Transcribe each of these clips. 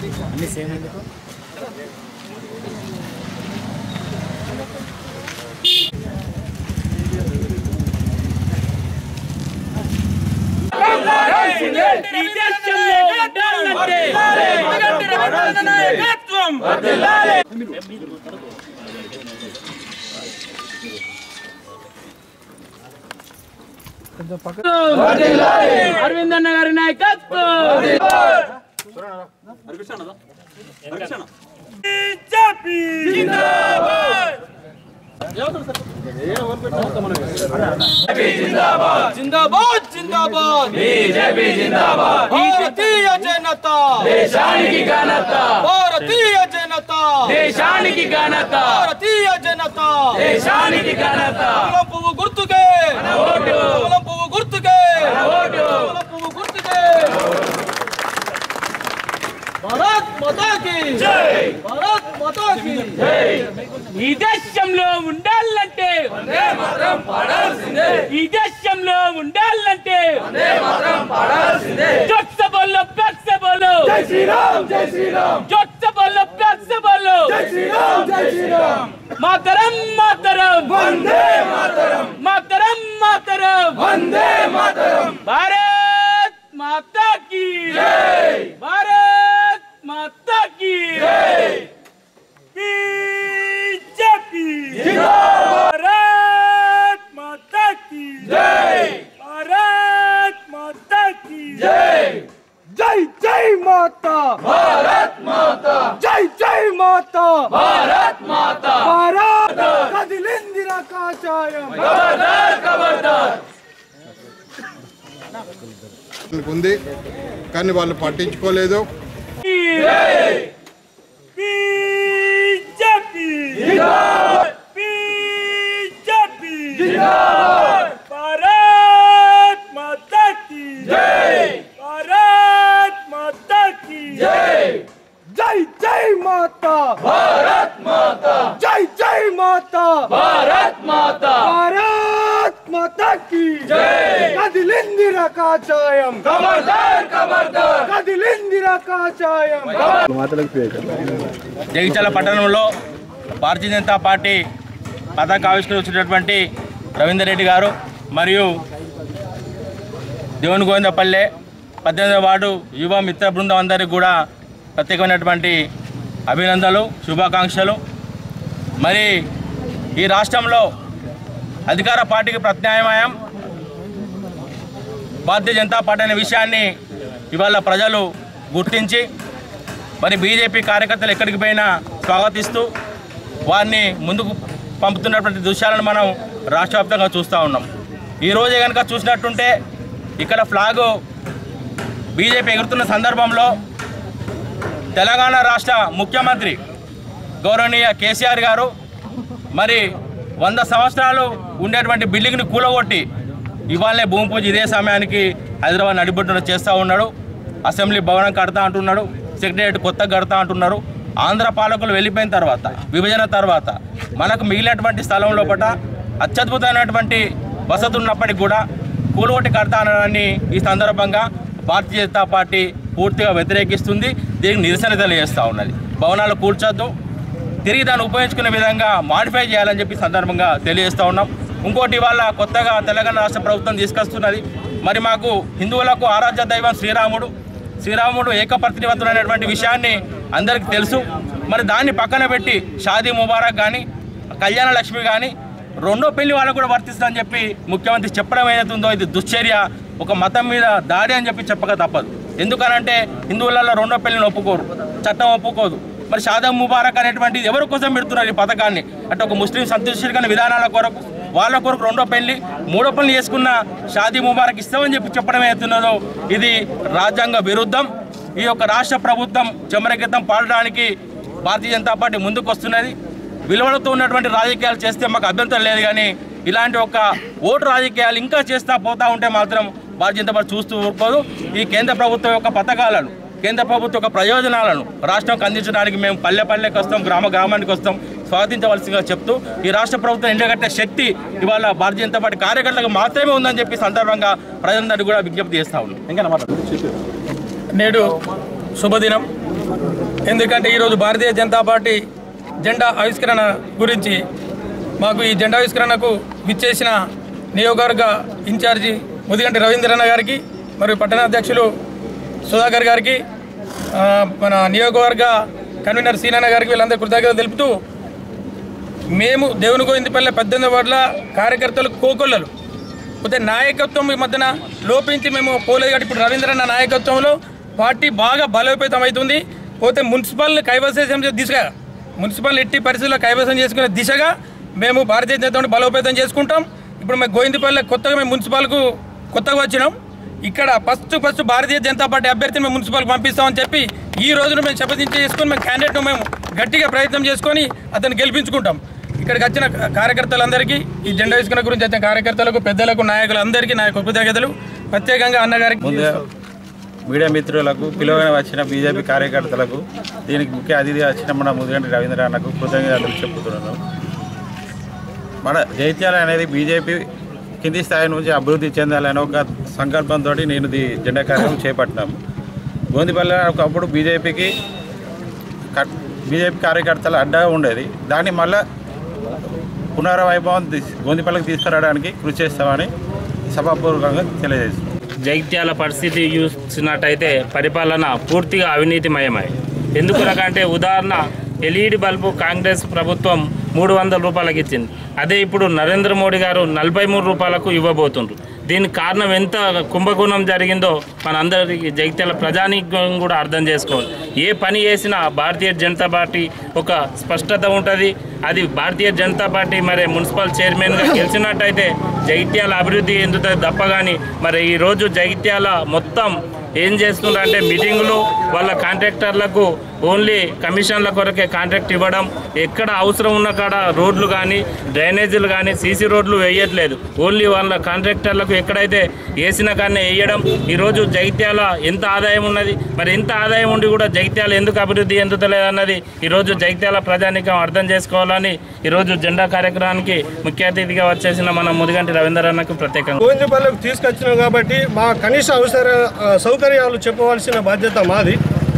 అన్ని సేమ్ ఎందుకు అరవింద్ అన్న గారి నాయకత్వం జిందాబాద్ జిందాబాద్ బీజేపీ జిందాబాద్ భారతీయ జనతా దేశానికి ఘనత భారతీయ జనత దేశానికి ఘనత భారతీయ జనత దేశానికి ఘనత కమలం పువ్వు గుర్తుకే ఓటు కమలం పువ్వు గుర్తుకే ఓటు కమలం పువ్వు గుర్తుకే భారత్ మాతా కి జై భారత్ మాతా కి జై ఈ దేశంలో ఉండాలంటే వందే మాత్రం పాడాల్సిందే ఈ దేశంలో ఉండాలంటే వందే మాత్రం పాడాల్సిందే జొట్స బోలో పెక్స బోలో జై శ్రీరామ్ జై శ్రీరామ్ జొట్స బోలో పెక్స బోలో జై శ్రీరామ్ జై శ్రీరామ్ మాతరం మాతరం వందే మాతరం మాతరం మాతరం వందే మాతరం భారత్ మాతా की जय भारत माता की जय बीजेपी भारत माता की जय भारत माता की जय जय जय माता भारत माता जय जय माता भारत माता भारत कदिलिंदिरा काचायम खबरदार खबरदार ఉంది కానీ వాళ్ళు పట్టించుకోలేదు बीजेपी जिंदाबाद बीजेपी जिंदाबाद भारत माता की जय भारत माता की जय जय जय माता भारत माता जय जय माता भारत माता भारत माता की जय కదిలిందిరా కాచాయం ఖబర్దార్ ఖబర్దార్ కదిలిందిరా కాచాయం జగిత్యాల పట్టణంలో భారతీయ జనతా పార్టీ పతాక ఆవిష్కరించినటువంటి రవీందర్ రెడ్డి గారు మరియు దేవుని గోవిందపల్లె పద్దెనిమిదవ వార్డు యువ మిత్ర బృందం అందరికీ కూడా ప్రత్యేకమైనటువంటి అభినందనలు శుభాకాంక్షలు మరి ఈ రాష్ట్రంలో అధికార పార్టీకి ప్రత్యామ్నాయం భారతీయ జనతా పార్టీ అనే విషయాన్ని ఇవాళ ప్రజలు గుర్తించి మరి బీజేపీ కార్యకర్తలు ఎక్కడికి పోయినా స్వాగతిస్తూ వారిని ముందుకు పంపుతున్నటువంటి దృశ్యాలను మనం రాష్ట్ర వ్యాప్తంగా చూస్తూ ఉన్నాం ఈ రోజే కనుక చూసినట్టుంటే ఇక్కడ ఫ్లాగు బీజేపీ ఎగురుతున్న సందర్భంలో తెలంగాణ రాష్ట్ర ముఖ్యమంత్రి గౌరవనీయ కేసీఆర్ గారు మరి వంద సంవత్సరాలు ఉండేటువంటి బిల్డింగ్ని కూలగొట్టి ఇవాళనే భూమి పూజ ఇదే సమయానికి హైదరాబాద్ నడిబొట్టున చేస్తూ ఉన్నాడు అసెంబ్లీ భవనం కడతా అంటున్నాడు సెక్రటరియట్ కొత్తగా కడతా అంటున్నారు ఆంధ్ర పాలకులు వెళ్ళిపోయిన తర్వాత విభజన తర్వాత మనకు మిగిలినటువంటి స్థలం లోపల అత్యద్భుతమైనటువంటి వసతి ఉన్నప్పటికీ కూడా కూలగొట్టి కడతా అనడాన్ని ఈ సందర్భంగా భారతీయ జనతా పార్టీ పూర్తిగా వ్యతిరేకిస్తుంది దీనికి నిరసన తెలియజేస్తూ ఉన్నది భవనాలు కూల్చొద్దు తిరిగి దాన్ని ఉపయోగించుకునే విధంగా మాడిఫై చేయాలని చెప్పి సందర్భంగా తెలియజేస్తూ ఉన్నాం ఇంకోటి ఇవాళ కొత్తగా తెలంగాణ రాష్ట్ర ప్రభుత్వం తీసుకొస్తున్నది మరి మాకు హిందువులకు ఆరాధ్య దైవం శ్రీరాముడు శ్రీరాముడు ఏకపత్నివంతుడైనటువంటి విషయాన్ని అందరికీ తెలుసు మరి దాన్ని పక్కన పెట్టి షాదీ ముబారక్ కానీ కళ్యాణ లక్ష్మి కానీ రెండో పెళ్లి వాళ్ళకు కూడా వర్తిస్తుందని చెప్పి ముఖ్యమంత్రి చెప్పడం ఏదైతుందో ఇది దుశ్చర్య ఒక మతం మీద దాడి అని చెప్పి చెప్పక తప్పదు ఎందుకనంటే హిందువులలో రెండో పెళ్లిని ఒప్పుకోరు చట్టం ఒప్పుకోదు మరి షాదా ముబారక్ అనేటువంటిది ఎవరి కోసం పెడుతున్నారు ఈ పథకాన్ని అంటే ఒక ముస్లిం సంతృష్టికరమైన విధానాల కొరకు వాళ్ళ కొరకు రెండో పెళ్లి మూడో పెళ్లి చేసుకున్న షాదీ ముబారక్ ఇస్తామని చెప్పి చెప్పడం ఏతున్నదో ఇది రాజ్యాంగ విరుద్ధం ఈ యొక్క రాష్ట్ర ప్రభుత్వం చెమరగీతం పాడడానికి భారతీయ జనతా పార్టీ ముందుకు వస్తున్నది విలువలతో ఉన్నటువంటి రాజకీయాలు చేస్తే మాకు అభ్యంతరం లేదు కానీ ఇలాంటి ఒక ఓటు రాజకీయాలు ఇంకా చేస్తా పోతా ఉంటే మాత్రం భారతీయ జనతా పార్టీ చూస్తూ ఊరుకోదు ఈ కేంద్ర ప్రభుత్వం యొక్క పథకాలను కేంద్ర ప్రభుత్వ యొక్క ప్రయోజనాలను రాష్ట్రంకి అందించడానికి మేము పల్లె పల్లెకి వస్తాం గ్రామ గ్రామానికి వస్తాం స్వాగతించవలసిందిగా చెప్తూ ఈ రాష్ట్ర ప్రభుత్వం ఎండగట్టే శక్తి ఇవాళ భారతీయ జనతా పార్టీ కార్యకర్తలకు మాత్రమే ఉందని చెప్పి సందర్భంగా ప్రజలందరికీ కూడా విజ్ఞప్తి చేస్తా ఉన్నాం ఇంకా నేడు శుభదినం ఎందుకంటే ఈరోజు భారతీయ జనతా పార్టీ జెండా ఆవిష్కరణ గురించి మాకు ఈ జెండా ఆవిష్కరణకు విచ్చేసిన నియోజకవర్గ ఇన్ఛార్జి ముదిగంటి రవీంద్రన్న గారికి మరియు పట్టణ అధ్యక్షులు సుధాకర్ గారికి ఆ, మన నియోజకవర్గ కన్వీనర్ సీనన్న గారికి వీళ్ళందరూ కృతజ్ఞతలు తెలుపుతూ మేము దేవుని గోవిందపల్లె పద్దెనిమిది వార్డుల కార్యకర్తలు కోకొల్లలు పోతే నాయకత్వం ఈ మధ్యన లోపించి మేము పోలేదు కాబట్టి ఇప్పుడు రవీంద్రన్న నాయకత్వంలో పార్టీ బాగా బలోపేతం అవుతుంది పోతే మున్సిపల్ కైవసం చేసే దిశగా మున్సిపల్ ఎట్టి పరిస్థితుల్లో కైవసం చేసుకునే దిశగా మేము భారతీయ జనతా పార్టీ బలోపేతం చేసుకుంటాం ఇప్పుడు మేము గోవిందపల్లె కొత్తగా మేము మున్సిపల్కు కొత్తగా వచ్చినాం ఇక్కడ first first Bharatiya Janata Party అభ్యర్థిని మేము మున్సిపల్కి పంపిస్తామని చెప్పి ఈ రోజున మేము శపథించి చేసుకొని మేము క్యాండిడేట్ మేము గట్టిగా ప్రయత్నం చేసుకొని అతన్ని గెలిపించుకుంటాం ఇక్కడికి వచ్చిన కార్యకర్తలందరికీ ఈ జెండా వేసుకున్న గురించి వచ్చిన కార్యకర్తలకు పెద్దలకు నాయకులందరికీ నా యొక్క కృతజ్ఞతలు ప్రత్యేకంగా అన్నగారికి ముందుగా మీడియా మిత్రులకు పిలువగా వచ్చిన బీజేపీ కార్యకర్తలకు దీనికి ముఖ్య అతిథిగా వచ్చిన మన ముదిగంటి రవీంద్ర అన్నకు కృతజ్ఞతలు చెప్పుతున్నాను మన జైత్యాల అనేది బీజేపీ కింది స్థాయి నుంచి అభివృద్ధి చెందాలనే ఒక సంకల్పంతో నేను ఈ జెండా కార్యక్రమం చేపట్టినాము గోందిపల్లె ఒకప్పుడు బీజేపీకి బీజేపీ కార్యకర్తలు అడ్డగా ఉండేది దాన్ని మళ్ళా పునర్వైభవం తీస్- గోందిపల్లెకి తీసుకురావడానికి కృషి చేస్తామని సభాపూర్వకంగా తెలియజేస్తున్నాను జగిత్యాల పరిస్థితి చూసినట్టయితే పరిపాలన పూర్తిగా అవినీతిమయమై ఎందుకునకంటే ఉదాహరణ ఎల్ఈడి బల్బు కాంగ్రెస్ ప్రభుత్వం మూడు వందల రూపాయలకు ఇచ్చింది అదే ఇప్పుడు నరేంద్ర మోడీ గారు నలభై మూడు రూపాయలకు ఇవ్వబోతుండ్రు దీనికి కారణం ఎంత కుంభకోణం జరిగిందో మనందరికీ జగిత్యాల ప్రజానీకం కూడా అర్థం చేసుకోవాలి ఏ పని చేసినా భారతీయ జనతా పార్టీ ఒక స్పష్టత ఉంటుంది అది భారతీయ జనతా పార్టీ మరి మున్సిపల్ చైర్మన్గా గెలిచినట్టయితే జగిత్యాల అభివృద్ధి ఎందుతుంది తప్ప కానీ మరి ఈరోజు జగిత్యాల మొత్తం ఏం చేస్తున్నారంటే మీటింగులు వాళ్ళ కాంట్రాక్టర్లకు ఓన్లీ కమిషన్ల కొరకే కాంట్రాక్ట్ ఇవ్వడం ఎక్కడ అవసరం ఉన్న కాడ రోడ్లు కానీ డ్రైనేజీలు కానీ సీసీ రోడ్లు వేయట్లేదు ఓన్లీ వాళ్ళ కాంట్రాక్టర్లకు ఎక్కడైతే వేసిన కానీ వేయడం ఈరోజు జగిత్యాల ఎంత ఆదాయం ఉన్నది మరి ఎంత ఆదాయం ఉండి కూడా జగిత్యాల ఎందుకు అభివృద్ధి ఎందుతలేదన్నది ఈరోజు జగిత్యాల ప్రజానికం అర్థం చేసుకోవాలని ఈరోజు జెండా కార్యక్రమానికి ముఖ్య అతిథిగా వచ్చేసిన మన ముదిగంటి రవీందర్ అన్నకు ప్రత్యేకంగా గోవిందపల్లెకు తీసుకొచ్చినాం కాబట్టి మా కనీస అవసర ఆ, సౌకర్యాలు చెప్పవలసిన బాధ్యత మాది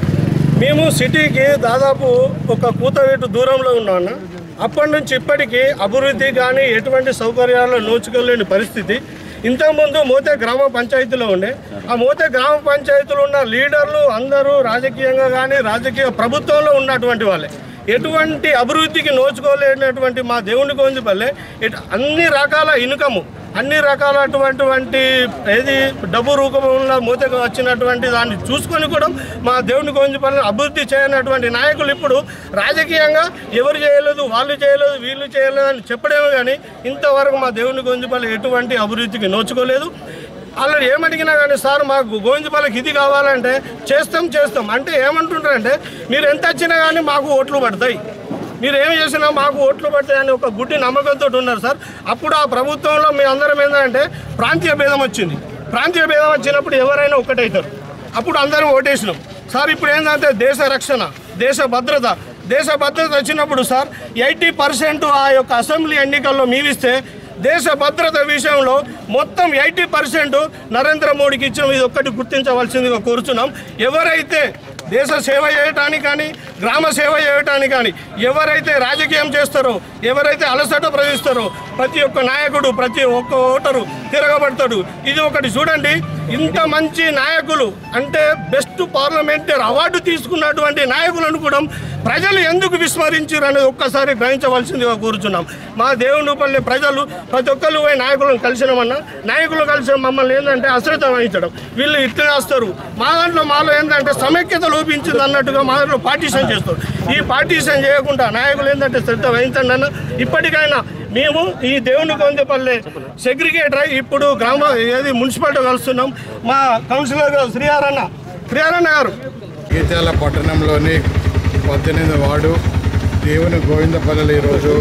మేము సిటీకి దాదాపు ఒక కూతవేటు దూరంలో ఉన్నాం అప్పటి నుంచి ఇప్పటికీ అభివృద్ధి కానీ ఎటువంటి సౌకర్యాలు నోచుకోలేని పరిస్థితి ఇంతకుముందు మోతే గ్రామ పంచాయతీలో ఉండే ఆ మోతే గ్రామ పంచాయతీలో ఉన్న లీడర్లు అందరూ రాజకీయంగా కానీ రాజకీయ ప్రభుత్వంలో ఉన్నటువంటి వాళ్ళే ఎటువంటి అభివృద్ధికి నోచుకోలేనటువంటి మా దేవుని గోంజిపల్లె ఇటు అన్ని రకాల ఇన్కము అన్ని రకాలటువంటి ఏది డబ్బు రూపంలో మూతకు వచ్చినటువంటి దాన్ని చూసుకొని కూడా మా దేవుని గోంజిపల్లిని అభివృద్ధి చేయనటువంటి నాయకులు ఇప్పుడు రాజకీయంగా ఎవరు చేయలేదు వాళ్ళు చేయలేదు వీళ్ళు చేయలేదు అని చెప్పడమే కానీ ఇంతవరకు మా దేవుని గోంజిపల్లి ఎటువంటి అభివృద్ధికి నోచుకోలేదు వాళ్ళు ఏమడిగినా కానీ సార్ మాకు గోవిందపల్లికి ఇది కావాలంటే చేస్తాం చేస్తాం అంటే ఏమంటుంటారంటే మీరు ఎంత వచ్చినా కానీ మాకు ఓట్లు పడతాయి మీరు ఏం చేసినా మాకు ఓట్లు పడతాయని ఒక గుడ్డి నమ్మకంతో ఉన్నారు సార్ అప్పుడు ఆ ప్రభుత్వంలో మీ అందరం ఏంటంటే ప్రాంతీయ భేదం వచ్చింది ప్రాంతీయ భేదం వచ్చినప్పుడు ఎవరైనా ఒక్కటవుతారు అప్పుడు అందరం ఓటేసినాం సార్ ఇప్పుడు ఏంటంటే దేశ రక్షణ దేశ భద్రత దేశ భద్రత వచ్చినప్పుడు సార్ ఎయిటీ పర్సెంట్ ఆ యొక్క అసెంబ్లీ ఎన్నికల్లో మీవిస్తే దేశ భద్రత విషయంలో మొత్తం ఎయిటీ పర్సెంట్ నరేంద్ర మోడీకి ఇచ్చిన ఇది ఒక్కటి గుర్తించవలసిందిగా కోరుచున్నాం ఎవరైతే దేశ సేవ చేయటానికి కానీ గ్రామ సేవ చేయటానికి కానీ ఎవరైతే రాజకీయం చేస్తారో ఎవరైతే అలసట ప్రవేశిస్తారో ప్రతి ఒక్క నాయకుడు ప్రతి ఒక్క ఓటరు తిరగబడతాడు ఇది ఒకటి చూడండి ఇంత మంచి నాయకులు అంటే బెస్ట్ పార్లమెంటరీ అవార్డు తీసుకున్నటువంటి నాయకులను కూడా ప్రజలు ఎందుకు విస్మరించారు అనేది ఒక్కసారి గ్రహించవలసిందిగా కోరుచున్నాం మా దేవునిపల్లి ప్రజలు ప్రతి ఒక్కరు పోయి నాయకులను కలిసినామన్నా నాయకులు కలిసిన మమ్మల్ని ఏంటంటే అశ్రద్ధ వహించడం వీళ్ళు ఇట్లా చేస్తారు మా దాంట్లో మాలో ఏంటంటే సమైక్యత లోపించింది అన్నట్టుగా మా దాంట్లో పార్టీషన్ చేస్తారు ఈ పార్టీషన్ చేయకుండా నాయకులు ఏంటంటే శ్రద్ధ వహించండి అన్న ఇప్పటికైనా మేము ఈ దేవుని కొందపల్లి సెగ్రిగేటర్ అయి ఇప్పుడు గ్రామ ఏది మున్సిపాలిటీ కలుస్తున్నాం మా కౌన్సిలర్ గారు శ్రీహారన్న శ్రీహారన్న గారు గీత్యాల పట్టణంలోని పద్దెనిమిది వార్డు దేవుని గోవిందపల్లిలో ఈరోజు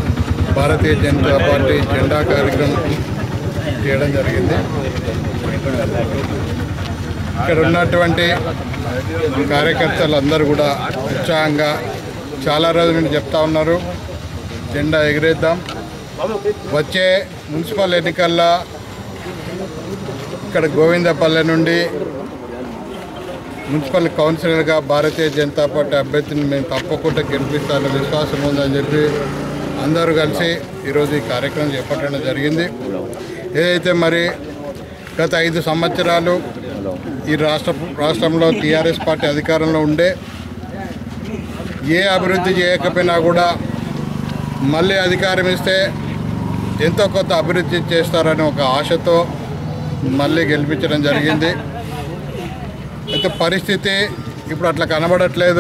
భారతీయ జనతా పార్టీ జెండా కార్యక్రమం చేయడం జరిగింది ఇక్కడ ఉన్నటువంటి కార్యకర్తలు కూడా ఉత్సాహంగా చాలా రోజుల నుండి చెప్తా ఉన్నారు జెండా ఎగిరేద్దాం వచ్చే మున్సిపల్ ఎన్నికల్లో ఇక్కడ గోవిందపల్లె నుండి మున్సిపల్ కౌన్సిలర్గా భారతీయ జనతా పార్టీ అభ్యర్థిని మేము తప్పకుండా గెలిపిస్తారని విశ్వాసం ఉందని చెప్పి అందరూ కలిసి ఈరోజు ఈ కార్యక్రమం చేపట్టడం జరిగింది ఏదైతే మరి గత ఐదు సంవత్సరాలు ఈ రాష్ట్ర రాష్ట్రంలో టీఆర్ఎస్ పార్టీ అధికారంలో ఉండే ఏ అభివృద్ధి చేయకపోయినా కూడా మళ్ళీ అధికారం ఇస్తే ఎంతో కొంత అభివృద్ధి చేస్తారని ఒక ఆశతో మళ్ళీ గెలిపించడం జరిగింది అయితే పరిస్థితి ఇప్పుడు అట్లా కనబడట్లేదు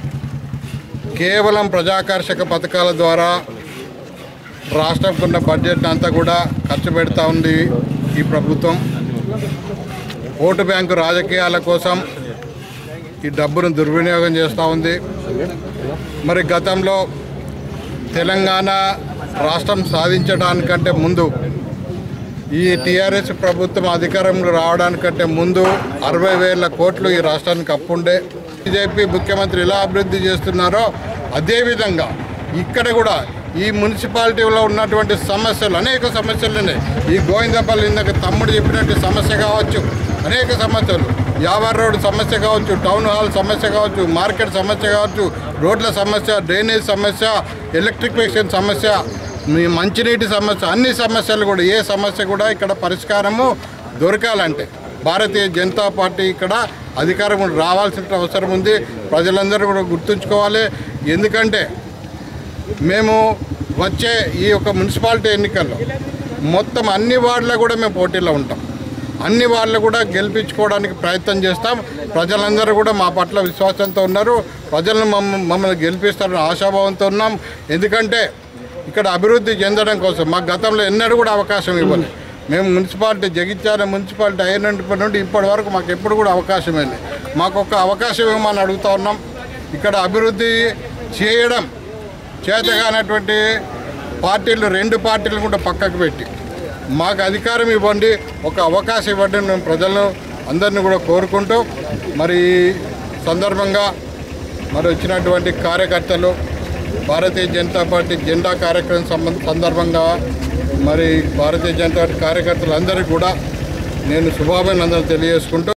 కేవలం ప్రజాకర్షక పథకాల ద్వారా రాష్ట్రంకున్న బడ్జెట్ అంతా కూడా ఖర్చు పెడతా ఉంది ఈ ప్రభుత్వం ఓటు బ్యాంకు రాజకీయాల కోసం ఈ డబ్బును దుర్వినియోగం చేస్తూ ఉంది మరి గతంలో తెలంగాణ రాష్ట్రం సాధించడానికంటే ముందు ఈ టీఆర్ఎస్ ప్రభుత్వం అధికారంలో రావడానికంటే ముందు అరవై వేల కోట్లు ఈ రాష్ట్రానికి అప్పుండే బీజేపీ ముఖ్యమంత్రి ఎలా అభివృద్ధి చేస్తున్నారో అదేవిధంగా ఇక్కడ కూడా ఈ మున్సిపాలిటీలో ఉన్నటువంటి సమస్యలు అనేక సమస్యలు ఉన్నాయి ఈ గోవిందపల్లి ఇందాక తమ్ముడు చెప్పినట్టు సమస్య కావచ్చు అనేక సమస్యలు యావర్ రోడ్ సమస్య కావచ్చు టౌన్ హాల్ సమస్య కావచ్చు మార్కెట్ సమస్య కావచ్చు రోడ్ల సమస్య డ్రైనేజ్ సమస్య ఎలక్ట్రిఫికేషన్ సమస్య మీ మంచినీటి సమస్య అన్ని సమస్యలు కూడా ఏ సమస్య కూడా ఇక్కడ పరిష్కారము దొరకాలంటే భారతీయ జనతా పార్టీ ఇక్కడ అధికారం రావాల్సిన అవసరం ఉంది ప్రజలందరూ కూడా గుర్తుంచుకోవాలి ఎందుకంటే మేము వచ్చే ఈ యొక్క మున్సిపాలిటీ ఎన్నికల్లో మొత్తం అన్ని వార్డులో కూడా మేము పోటీలో ఉంటాం అన్ని వాళ్ళు కూడా గెలిపించుకోవడానికి ప్రయత్నం చేస్తాం ప్రజలందరూ కూడా మా పట్ల విశ్వాసంతో ఉన్నారు ప్రజలను మమ్మ మమ్మల్ని గెలిపిస్తారని ఆశాభావంతో ఉన్నాం ఎందుకంటే ఇక్కడ అభివృద్ధి చెందడం కోసం మా గతంలో ఎన్నడూ కూడా అవకాశం ఇవ్వలేదు మేము మున్సిపాలిటీ జగిత్యాల మున్సిపాలిటీ అయినప్పటి నుండి ఇప్పటి వరకు మాకు ఎప్పుడు కూడా అవకాశం ఇవ్వలేదు మాకు ఒక అవకాశం ఇవ్వమని అడుగుతా ఉన్నాం ఇక్కడ అభివృద్ధి చేయడం చేతగానటువంటి పార్టీలు రెండు పార్టీలు కూడా పక్కకు పెట్టి మాకు అధికారం ఇవ్వండి ఒక అవకాశం ఇవ్వండి అని మేము ప్రజలను అందరినీ కూడా కోరుకుంటూ మరి ఈ సందర్భంగా మరి వచ్చినటువంటి కార్యకర్తలు భారతీయ జనతా పార్టీ జెండా కార్యక్రమం సంబంధ సందర్భంగా మరి భారతీయ జనతా పార్టీ కార్యకర్తలందరికీ కూడా నేను శుభాభినందనలు తెలియజేసుకుంటూ